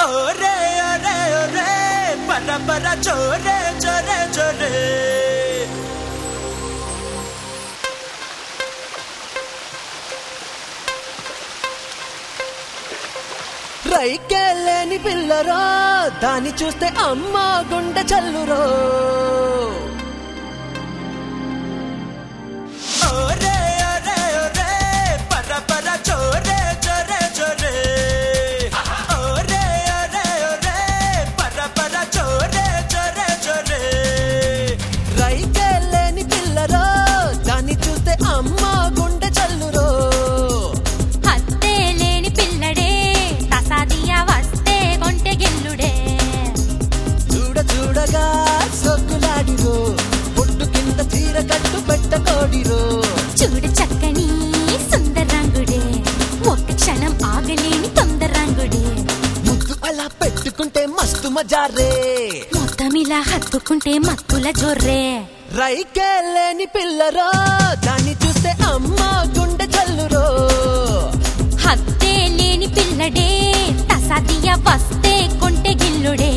ఓరే ఓరే ఓరే పర పర చోరే చోరే చోరే రైకెళ్ళని పిల్లరో దాన్ని చూస్తే అమ్మ గుండె చల్లురో ఓరే ఓరే ఓరే పర పర చోరే చోరే చోరే ఓరే ఓరే ఓరే పర పర చోరే చోరే చోరే రైకెళ్ళని పిల్లరో దాన్ని చూస్తే అమ్మ గుండె చల్లురో హత్తే లేని పిల్లడే తసాదియ వస్తే కొంటె గిల్లుడే చూడ చూడగా సొగ్గులాడిరో పొట్టు కింద చీర కట్టు పెట్టకోడిరో చూడు చక్కని సుందరంగుడే ఒక్క క్షణం ఆగలేని తొందరంగుడే ముద్దు అలా పెట్టుకుంటే మస్తు మజారే మొత్తం ఇలా హత్తుకుంటే మత్తుల జొర్రే రైకెళ్ళని పిల్లరో దాన్ని చూస్తే అమ్మ గుండె చల్లురో హత్తే లేని పిల్లడే తసాదియ వస్తే కొంటె గిల్లుడే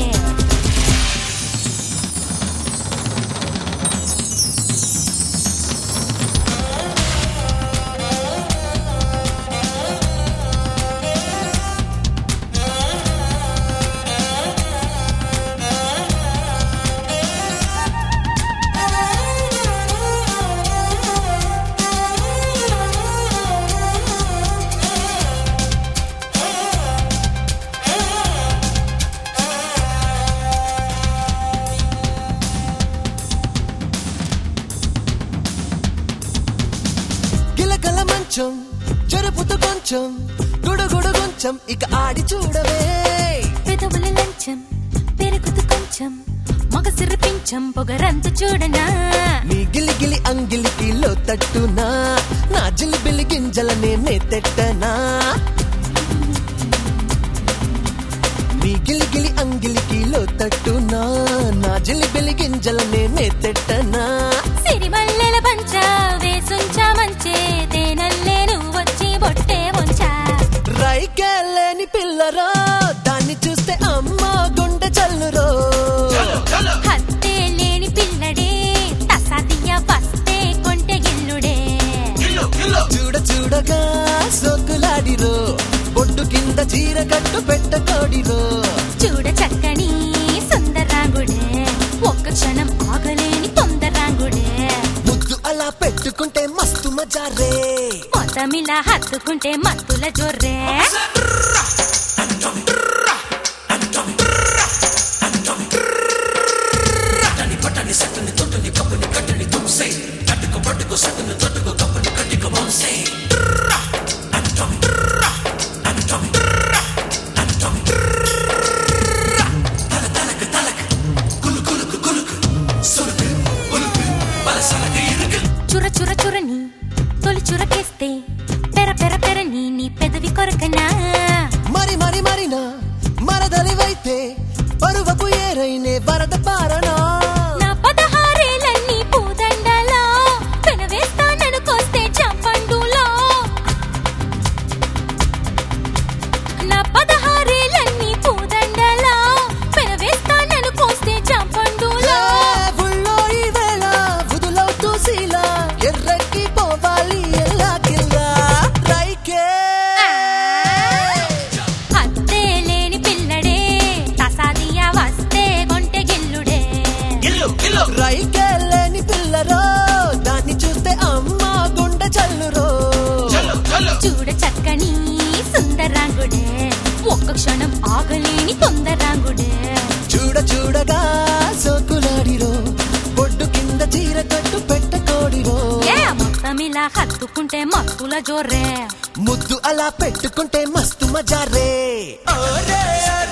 గిలకల మంచం జరుపుతూ కొంచెం గుడుగుడు కొంచెం ఇక ఆడి చూడవే పెదవుల లంచం పెరుగుతు కొంచెం మగ సిరిపించం పొగరంతు చూడనా నీ గిలి గిలి అంగిలికి లో తట్టునా నా జిలిబిలి గింజలనే మేతెట్టనా నీ గిలి గిలి అంగిలికి లో తట్టునా నా జిలిబిలి గింజలనే మేతెట్టనా సిరిమల్లెల పంచ వేసుంచా మంచే తేనల్లే నువ్వు వచ్చి బొట్టే ఉంచా రైకెళ్ళని పిల్లరో దాన్ని చూస్తే అమ్మ గుండె చల్లురో హత్తే లేని పిల్లడే తసాదియ వస్తే కొంటె గిల్లుడే చూడ చూడగా సోకులాడిరో బొడ్డు కింద చీర కట్టు పెట్టకోడిరో చూడ చక్కని సుందరాంగుడే ఒక్క క్షణం ఆగలేని తొందరాంగుడే ముద్దు అలా పెట్టుకుంటే మస్తు మజారే మొత్తమిలా హత్తుకుంటే మత్తుల జొర్రే చుర చుర చురని తొలి చురకేస్తే పెర పెర పెరని నీ పెదవి కొరకనా మరి మరి మరినా మరదలివైతే పరువపు ఏరైనే వరద పారనా నా పదహారేలన్నీ పూదండలా పెనవేస్తాననుకొస్తే చంపండులో నా పదహారేలన్నీ పూదండలా పెనవేస్తాననుకొస్తే చంపండులో ఏ ఊళ్ళో ఈ వేళ వదులవుతూ శీల ఎర్రకి పోవాలి ఎల్లా కిల్లా రైకే హత్తే లేని పిల్లడే తసాదియ వస్తే కొంటె గిల్లుడే గిల్లు గిల్లు రైకెళ్ళని పిల్లరో దాన్ని చూస్తే అమ్మ గుండె చల్లురో చల్లు చల్లు చూడ చక్కని సుందరాంగుడే ఒక్క క్షణం ఆగలేని తొందరాంగుడే చూడ చూడగా సోకులాడిరో బొడ్డు కింద చీర కట్టు పెట్టకోడిరో ఏ మొత్తమిలా హత్తుకుంటే మత్తుల జోర్రే ముద్దు అలా పెట్టుకుంటే మస్తు మజారే ఓరే ఓరే